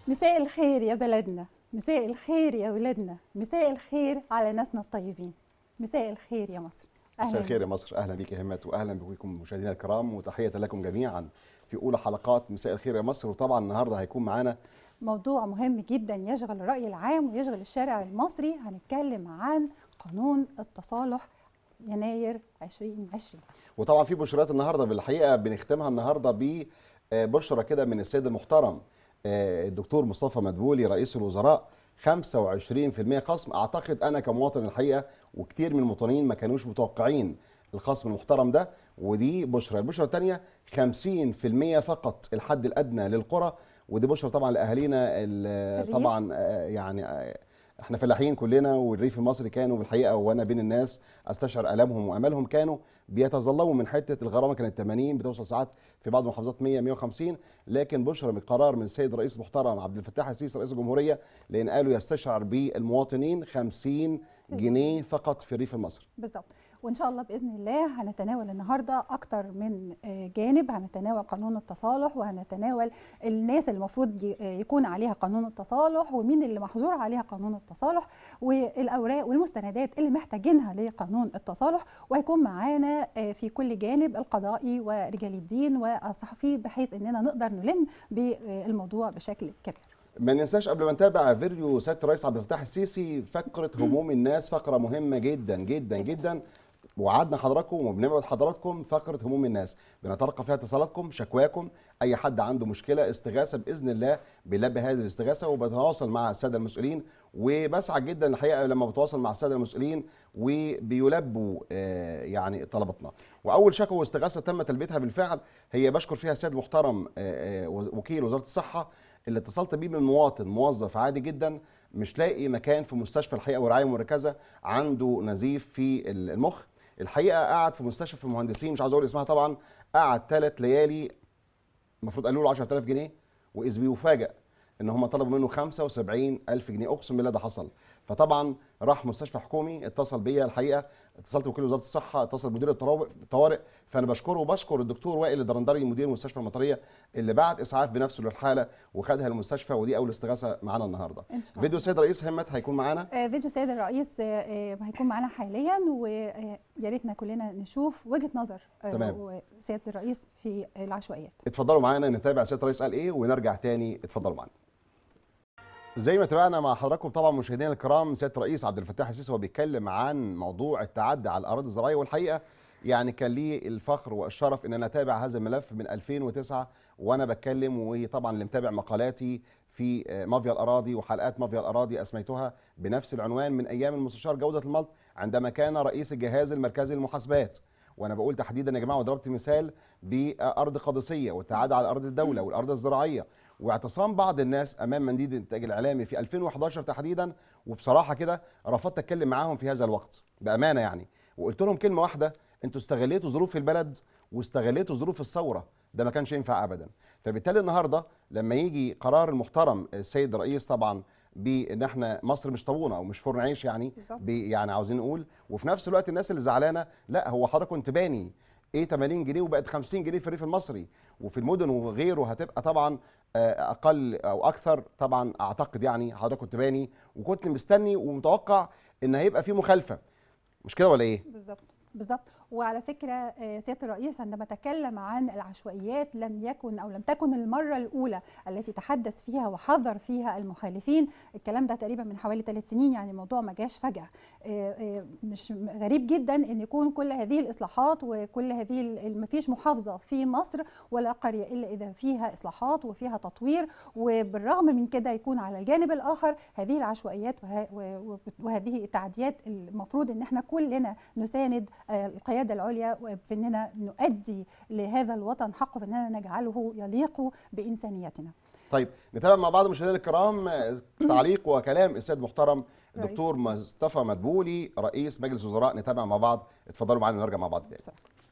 مساء الخير يا بلدنا مساء الخير يا ولادنا مساء الخير على ناسنا الطيبين مساء الخير يا مصر مساء الخير يا مصر اهلا بك يا همت واهلا بكم مشاهدينا الكرام وتحيه لكم جميعا في اولى حلقات مساء الخير يا مصر وطبعا النهارده هيكون معانا موضوع مهم جدا يشغل الراي العام ويشغل الشارع المصري هنتكلم عن قانون التصالح يناير 2020 وطبعا في بشرات النهارده بالحقيقه بنختمها النهارده ببشره كده من السيد المحترم الدكتور مصطفى مدبولي رئيس الوزراء 25% خصم اعتقد انا كمواطن الحقيقه وكثير من المواطنين ما كانوش متوقعين الخصم المحترم ده ودي بشرى البشرى الثانيه 50% فقط الحد الادنى للقرى ودي بشرى طبعا لاهالينا طبعا يعني احنا فلاحين كلنا والريف المصري كانوا بالحقيقه وانا بين الناس استشعر المهم واملهم كانوا بيتظلموا من حته الغرامه كانت 80 بتوصل ساعات في بعض المحافظات 100 150 لكن بشرى بقرار من السيد رئيس محترم عبد الفتاح السيسي رئيس الجمهوريه لان قالوا يستشعر بالمواطنين 50 جنيه فقط في الريف المصري بالظبط وان شاء الله باذن الله هنتناول النهارده اكتر من جانب هنتناول قانون التصالح وهنتناول الناس اللي المفروض يكون عليها قانون التصالح ومين اللي محظور عليها قانون التصالح والاوراق والمستندات اللي محتاجينها لقانون التصالح وهيكون معانا في كل جانب القضائي ورجال الدين والصحفي بحيث اننا نقدر نلم بالموضوع بشكل كبير ما ننساش قبل ما نتابع فيديو سياده الرئيس عبد الفتاح السيسي فقره هموم الناس فقره مهمه جدا جدا جدا وعدنا حضراتكم وبنبعد حضراتكم فقره هموم الناس بنتلقى فيها اتصالاتكم شكواكم اي حد عنده مشكله استغاثه باذن الله بيلبي هذه الاستغاثه وبتواصل مع الساده المسؤولين وبسعد جدا الحقيقه لما بتواصل مع الساده المسؤولين وبيلبوا آه يعني طلباتنا واول شكوى واستغاثه تم تلبيتها بالفعل هي بشكر فيها السيد المحترم آه آه وكيل وزاره الصحه اللي اتصلت بيه من مواطن موظف عادي جدا مش لاقي مكان في مستشفى الحقيقه ورعايه مركزه عنده نزيف في المخ الحقيقه قعد في مستشفى المهندسين مش عاوز اقول اسمها طبعا قعد ثلاث ليالي المفروض قالوا له 10000 جنيه واذ بيفاجئ ان هم طلبوا منه 75000 جنيه اقسم بالله ده حصل فطبعا راح مستشفى حكومي اتصل بيا الحقيقه اتصلت بوكيل وزاره الصحه اتصل بمدير الطوارئ فانا بشكره وبشكر الدكتور وائل الدرندري مدير المستشفى المطريه اللي بعت اسعاف بنفسه للحاله وخدها المستشفى ودي اول استغاثه معانا النهارده فيديو سيد الرئيس همت هيكون معانا آه فيديو سيد الرئيس آه هيكون معانا حاليا ويا ريتنا كلنا نشوف وجهه نظر آه تمام. سياده الرئيس في العشوائيات اتفضلوا معانا نتابع سياده الرئيس قال ايه ونرجع تاني اتفضلوا معانا زي ما تابعنا مع حضراتكم طبعا مشاهدينا الكرام سياده الرئيس عبد الفتاح السيسي وهو بيتكلم عن موضوع التعدي على الاراضي الزراعيه والحقيقه يعني كان لي الفخر والشرف ان انا اتابع هذا الملف من 2009 وانا بتكلم وطبعا اللي متابع مقالاتي في مافيا الاراضي وحلقات مافيا الاراضي اسميتها بنفس العنوان من ايام المستشار جوده الملط عندما كان رئيس الجهاز المركزي للمحاسبات وانا بقول تحديدا يا جماعه وضربت مثال بارض قادسيه والتعدي على ارض الدوله والارض الزراعيه واعتصام بعض الناس امام منديل الانتاج الاعلامي في 2011 تحديدا وبصراحه كده رفضت اتكلم معاهم في هذا الوقت بامانه يعني وقلت لهم كلمه واحده انتوا استغليتوا ظروف البلد واستغليتوا ظروف الثوره ده ما كانش ينفع ابدا فبالتالي النهارده لما يجي قرار المحترم السيد الرئيس طبعا بان احنا مصر مش طابونه او مش فرن عيش يعني يعني عاوزين نقول وفي نفس الوقت الناس اللي زعلانه لا هو حضرتك كنت باني ايه 80 جنيه وبقت 50 جنيه في الريف المصري وفي المدن وغيره هتبقى طبعا اقل او اكثر طبعا اعتقد يعني حضرتك كنت باني وكنت مستني ومتوقع ان هيبقى في مخالفه مش كده ولا ايه بالظبط بالظبط وعلى فكره سياده الرئيس عندما تكلم عن العشوائيات لم يكن او لم تكن المره الاولى التي تحدث فيها وحذر فيها المخالفين الكلام ده تقريبا من حوالي ثلاث سنين يعني الموضوع ما جاش فجاه مش غريب جدا ان يكون كل هذه الاصلاحات وكل هذه ما فيش محافظه في مصر ولا قريه الا اذا فيها اصلاحات وفيها تطوير وبالرغم من كده يكون على الجانب الاخر هذه العشوائيات وهذه التعديات المفروض ان احنا كلنا نساند القياده العليا في اننا نؤدي لهذا الوطن حقه في اننا نجعله يليق بانسانيتنا. طيب نتابع مع بعض مشاهدينا الكرام تعليق وكلام السيد المحترم الدكتور مصطفى مدبولي رئيس مجلس الوزراء نتابع مع بعض اتفضلوا معانا ونرجع مع بعض تاني.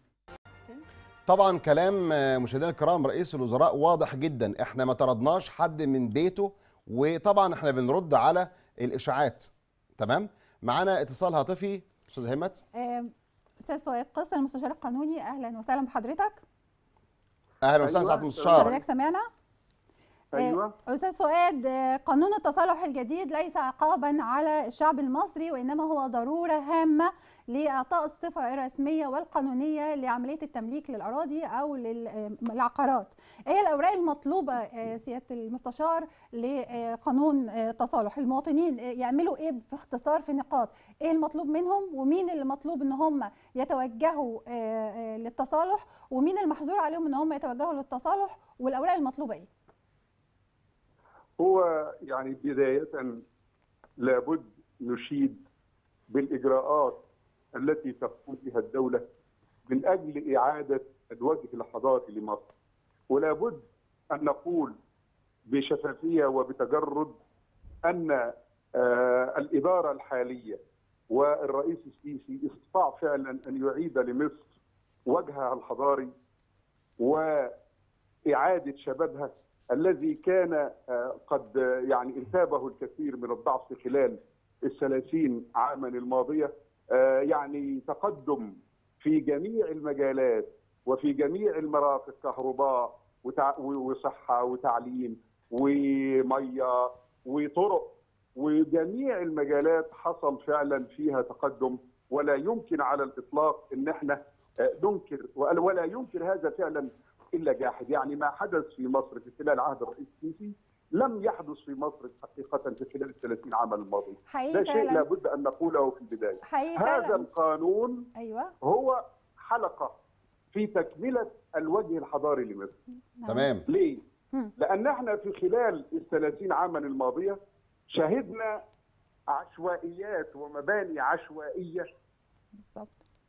طبعا كلام مشاهدينا الكرام رئيس الوزراء واضح جدا احنا ما طردناش حد من بيته وطبعا احنا بنرد على الاشاعات تمام معانا اتصال هاتفي استاذ همت استاذ فؤاد قصه المستشار القانوني اهلا وسهلا بحضرتك اهلا وسهلا سعاده المستشار حضرتك سمعنا ايوه استاذ فؤاد آه، قانون التصالح الجديد ليس عقابا على الشعب المصري وانما هو ضروره هامه لاعطاء الصفه الرسميه والقانونيه لعمليه التمليك للاراضي او للعقارات. ايه هي الاوراق المطلوبه آه، سياده المستشار لقانون آه، تصالح المواطنين آه، يعملوا ايه في اختصار في نقاط ايه المطلوب منهم ومين اللي مطلوب ان هم يتوجهوا آه، آه، للتصالح ومين المحظور عليهم ان هم يتوجهوا للتصالح والاوراق المطلوبه ايه؟ هو يعني بداية لابد نشيد بالإجراءات التي تقوم بها الدولة من أجل إعادة الوجه الحضاري لمصر ولابد أن نقول بشفافية وبتجرد أن آه، الإدارة الحالية والرئيس السيسي استطاع فعلا أن يعيد لمصر وجهها الحضاري وإعادة شبابها الذي كان آه، قد آه، يعني انتابه الكثير من الضعف خلال الثلاثين عاما الماضية آه، يعني تقدم في جميع المجالات وفي جميع المرافق كهرباء وتع- وصحة وتعليم ومية وطرق وجميع المجالات حصل فعلا فيها تقدم ولا يمكن على الإطلاق أن احنا آه، ننكر ولا ولا ينكر هذا فعلا الا جاحد، يعني ما حدث في مصر في خلال عهد الرئيس السيسي لم يحدث في مصر حقيقه في خلال ال 30 عاما الماضيه. ده حقيقي شيء فعلا لابد ان نقوله في البدايه. حقيقي هذا فعلا القانون ايوه هو حلقه في تكمله الوجه الحضاري لمصر. نعم. تمام ليه؟ مم. لان احنا في خلال ال 30 عاما الماضيه شهدنا عشوائيات ومباني عشوائيه بالظبط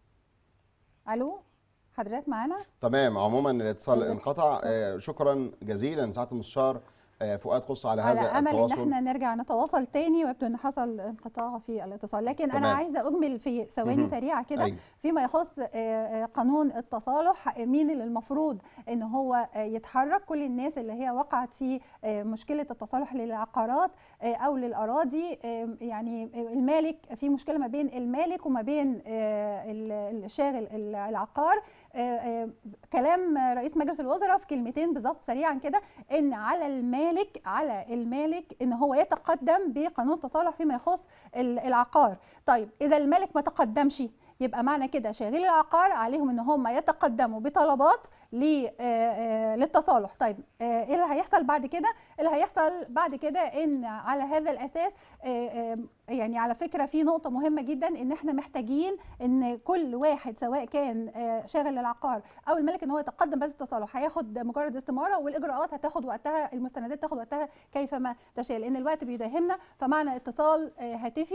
الو حضرتك معانا تمام عموما الاتصال اتفضل. انقطع آه، شكرا جزيلا سعاده المستشار آه، فؤاد قص على على هذا امل ان التواصل احنا نرجع نتواصل تاني ويبدو ان حصل انقطاع في الاتصال لكن انا تمام. عايزه اجمل في ثواني مهم. سريعه كده أيوة. فيما يخص آه، آه، قانون التصالح مين اللي المفروض ان هو آه، يتحرك كل الناس اللي هي وقعت في آه، مشكله التصالح للعقارات آه، او للاراضي آه، يعني المالك في مشكله ما بين المالك وما بين آه، ال- الشاغل العقار آه، آه، كلام رئيس مجلس الوزراء في كلمتين بالظبط سريعا كده ان على المالك على المالك ان هو يتقدم بقانون التصالح فيما يخص ال- العقار طيب اذا المالك ما تقدمش يبقى معنى كده شاغلي العقار عليهم ان هم يتقدموا بطلبات ل- آه، آه، للتصالح طيب آه، ايه اللي هيحصل بعد كده اللي هيحصل بعد كده ان على هذا الاساس آه، آه، يعني على فكره في نقطه مهمه جدا ان احنا محتاجين ان كل واحد سواء كان آه، شاغل العقار او الملك ان هو يتقدم بس التصالح هياخد مجرد استماره والاجراءات هتاخد وقتها المستندات تاخد وقتها كيفما تشاء لان الوقت بيداهمنا فمعنا اتصال آه، هاتفي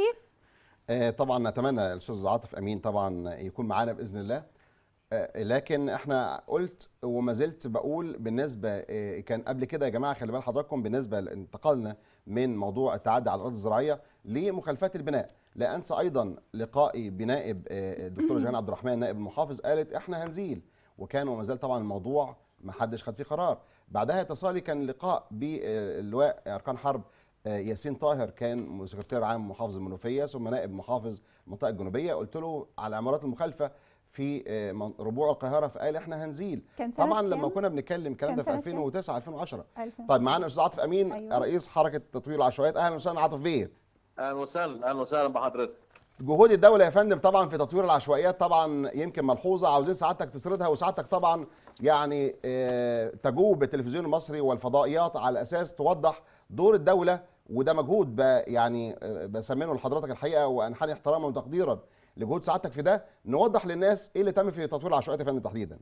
آه، طبعا نتمنى الاستاذ عاطف امين طبعا يكون معانا باذن الله آه، لكن احنا قلت وما زلت بقول بالنسبه آه، كان قبل كده يا جماعه خلي بال حضراتكم بالنسبه ل- انتقلنا من موضوع التعدي على الاراضي الزراعيه لمخالفات البناء لا انسى ايضا لقائي بنائب آه، الدكتوره جيهان عبد الرحمن نائب المحافظ قالت احنا هنزيل وكان وما زال طبعا الموضوع ما حدش خد فيه قرار بعدها اتصالي كان لقاء باللواء اركان حرب آه، ياسين طاهر كان سكرتير عام محافظ المنوفيه ثم نائب محافظ المنطقه الجنوبيه قلت له على عمارات المخالفه في آه، من- ربوع القاهره فقال احنا هنزيل كان سنة طبعا لما كام؟ كنا بنتكلم الكلام كان ده في سنة كام؟ 2009 2010 ألف طيب معانا الاستاذ عاطف امين أيوة. رئيس حركه تطوير العشوائيات اهلا وسهلا عاطف بيه اهلا وسهلا اهلا وسهلا بحضرتك جهود الدوله يا فندم طبعا في تطوير العشوائيات طبعا يمكن ملحوظه عاوزين سعادتك تسردها وسعادتك طبعا يعني آه، تجوب بالتلفزيون المصري والفضائيات على اساس توضح دور الدوله وده مجهود ب يعني آه، بسمنه لحضرتك الحقيقه وانحني احتراما وتقديرا لجهود سعادتك في ده نوضح للناس ايه اللي تم في تطوير العشوائيات يا فندم تحديدا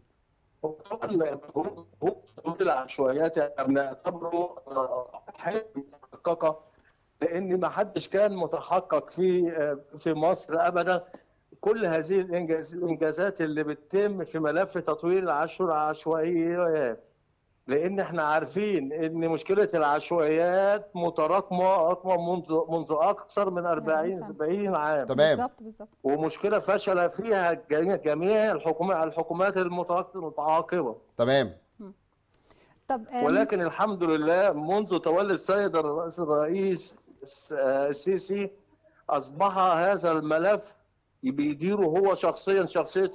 طبعا مجهود مجهود العشوائيات احنا بنعتبره آه، حلم محققه لان ما حدش كان متحقق في آه، في مصر ابدا كل هذه الإنجاز الانجازات اللي بتتم في ملف تطوير العشو- العشوائيات لان احنا عارفين ان مشكله العشوائيات متراكمه اكبر منذ منذ اكثر من 40 سنة. 70 عام تمام بالظبط بالظبط ومشكله فشل فيها جميع- جميع الحكومات الحكومات المتعاق- المتعاقبه تمام طب آم، ولكن الحمد لله منذ تولي السيد الرئيس الرئيس الس- آه، السيسي اصبح هذا الملف بيديره هو شخصيا شخصيه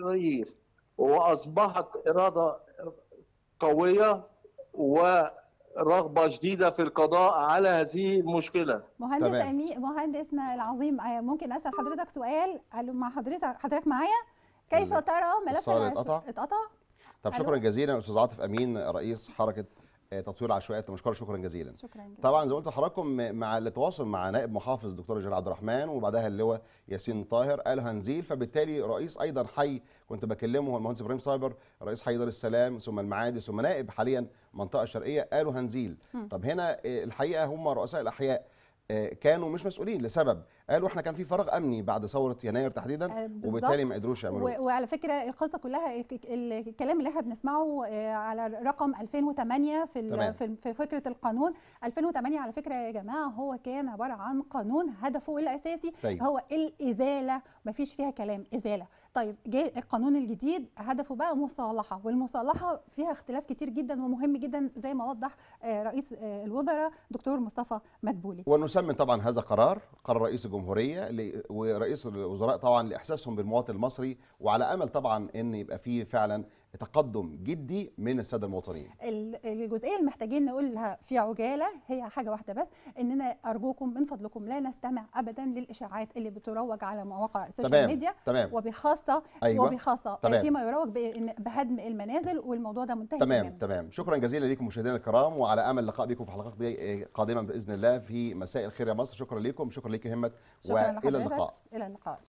الرئيس واصبحت اراده قويه رغبه شديده في القضاء على هذه المشكله مهندس تمام. امين مهندسنا العظيم آه، ممكن اسال حضرتك سؤال ألو، مع حضرتك حضرتك معايا كيف ال- ترى ملف الاتصال العشو- اتقطع؟ اتقطع طب ألو؟ شكرا جزيلا استاذ عاطف امين رئيس حركه آه، تطوير العشوائيات مشكور شكرا جزيلا شكرا جدا طبعا زي ما قلت لحضراتكم مع التواصل مع نائب محافظ دكتور جلال عبد الرحمن وبعدها اللواء ياسين طاهر قال هنزيل فبالتالي رئيس ايضا حي كنت بكلمه هو المهندس ابراهيم صابر رئيس حي دار السلام ثم المعادي ثم نائب حاليا المنطقه الشرقيه قالوا هنزيل مم. طب هنا آه، الحقيقه هم رؤساء الاحياء آه، كانوا مش مسؤولين لسبب قالوا احنا كان في فراغ امني بعد ثوره يناير تحديدا آه، بالظبط. وبالتالي ما قدروش يعملوه و- وعلى فكره القصه كلها الك- ال- الكلام اللي احنا بنسمعه آه، على رقم 2008 في تمام. ال- في في فكره القانون 2008 على فكره يا جماعه هو كان عباره عن قانون هدفه الاساسي طيب. هو الازاله مفيش فيها كلام ازاله طيب جه القانون الجديد هدفه بقى مصالحه والمصالحه فيها اختلاف كتير جدا ومهم جدا زي ما وضح آه، رئيس آه، الوزراء دكتور مصطفى مدبولي ونسمن طبعا هذا قرار قرار رئيس الجمهوريه ل- ورئيس الوزراء طبعا لاحساسهم بالمواطن المصري وعلى امل طبعا ان يبقى فيه فعلا تقدم جدي من الساده المواطنين ال- الجزئيه اللي محتاجين نقولها في عجاله هي حاجه واحده بس اننا ارجوكم من فضلكم لا نستمع ابدا للاشاعات اللي بتروج على مواقع السوشيال تمام ميديا تمام وبخاصه أيوة. وبخاصه تمام. فيما يروج بإن- بهدم المنازل والموضوع ده منتهي تمام تماما تمام شكرا جزيلا لكم مشاهدينا الكرام وعلى امل لقاء بكم في حلقات دي- قادمه باذن الله في مساء الخير يا مصر شكرا لكم شكرا لك همت شكرا والى لحضرتك اللقاء الى اللقاء